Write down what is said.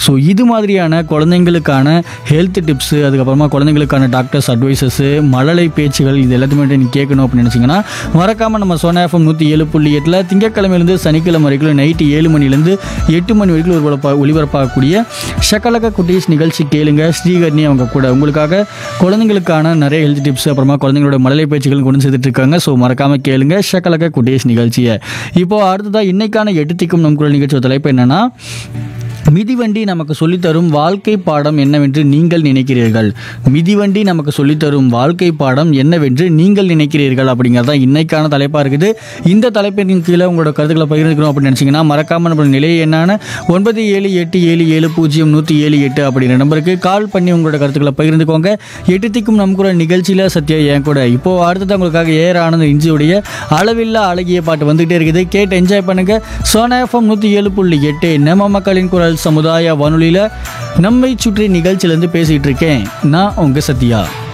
so இது மாதிரியான குழந்தைங்களுக்கான health tips அதுக்கப்புறமா குழந்தைங்களுக்கான டாக்டர்ஸ் அட்வைசஸ்ஸு மழலை பேச்சுகள் இது எல்லாத்தையுமே நீங்கள் கேட்கணும் அப்படின்னு நினச்சிங்கன்னா மறக்காமல் நம்ம சோனா எஃப்எம் நூற்றி ஏழு புள்ளி எட்டில் திங்கக்கிழமையிலேருந்து சனிக்கிழமை வரைக்கும் நைட்டு ஏழு மணிலேருந்து எட்டு மணி வரைக்கும் ஒளிபரப்பா ஒளிபரப்பாகக்கூடிய ஷக்கலக்க குட்டீஸ் நிகழ்ச்சி கேளுங்க ஸ்ரீகர்ணி அவங்க கூட உங்களுக்காக குழந்தைங்களுக்கான நிறைய ஹெல்த் டிப்ஸ் அப்புறமா குழந்தைங்களோட மழலை பேச்சுகள் கொண்டு சேர்த்துட்டு இருக்காங்க ஸோ மறக்காமல் கேளுங்க ஷக்கலக்க குட்டீஸ் நிகழ்ச்சியை இப்போ அடுத்ததாக இன்னைக்கான எட்டுத்திக்கும் நம் குரல் நிகழ்ச்சியோட தலைப்பு என்னன்னா மிதிவண்டி நமக்கு சொல்லித்தரும் வாழ்க்கை பாடம் என்னவென்று நீங்கள் நினைக்கிறீர்கள் மிதிவண்டி நமக்கு சொல்லித்தரும் வாழ்க்கை பாடம் என்னவென்று நீங்கள் நினைக்கிறீர்கள் அப்படிங்கிறது தான் இன்னைக்கான தலைப்பாக இருக்குது இந்த தலைப்பின் கீழே உங்களோட கருத்துக்களை பகிர்ந்துக்கணும் அப்படின்னு நினச்சிங்கன்னா மறக்காமல் நம்ம நிலையை என்னான ஒன்பது ஏழு எட்டு ஏழு ஏழு பூஜ்ஜியம் நூற்றி ஏழு எட்டு அப்படிங்கிற நம்பருக்கு கால் பண்ணி உங்களோட கருத்துக்களை பகிர்ந்துக்கோங்க எட்டு திக்கும் நம்ம கூட நிகழ்ச்சியில் சத்யா என் கூட இப்போ அடுத்தது உங்களுக்காக ஏர் ஆனந்த் இஞ்சியுடைய அளவில்லா அழகிய பாட்டு வந்துகிட்டே இருக்குது கேட்டு என்ஜாய் பண்ணுங்க சோனா எஃப்எம் நூற்றி ஏழு புள்ளி எட்டு நம்ம மக்களின் குரல் சமுதாய வானொலியில் நம்மை சுற்றி நிகழ்ச்சியிலேருந்து பேசிகிட்டு இருக்கேன் நான் உங்கள் சத்யா